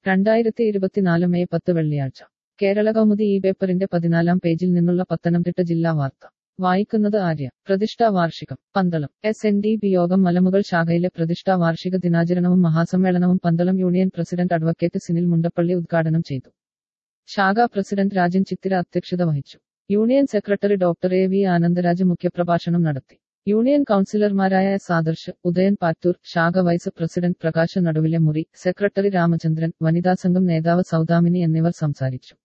രണ്ടായിരത്തി ഇരുപത്തിനാല് മെയ് പത്ത് വെള്ളിയാഴ്ച കേരള കൗമുദി ഈ പേപ്പറിന്റെ പതിനാലാം പേജിൽ നിന്നുള്ള പത്തനംതിട്ട ജില്ലാ വാർത്ത വായിക്കുന്നത് ആര്യ പ്രതിഷ്ഠാ വാർഷികം Pandalam S N D P യോഗം മലമുകൾ ശാഖയിലെ പ്രതിഷ്ഠാ വാർഷിക ദിനാചരണവും മഹാസമ്മേളനവും Pandalam union president advocate Sinil Mundappally ഉദ്ഘാടനം ചെയ്തു ശാഖാ പ്രസിഡന്റ് രാജൻ ചിത്തിര അധ്യക്ഷത വഹിച്ചു union secretary doctor A V Anandaraj മുഖ്യപ്രഭാഷണം നടത്തി യൂണിയൻ കൗൺസിലർമാരായ എസ് ആദർശ് ഉദയൻ പാറ്റൂർ ശാഖ വൈസ് പ്രസിഡന്റ് പ്രകാശ് നടുവിലെ മുറി സെക്രട്ടറി രാമചന്ദ്രൻ വനിതാ സംഘം നേതാവ് സൗദാമിനി എന്നിവർ സംസാരിച്ചു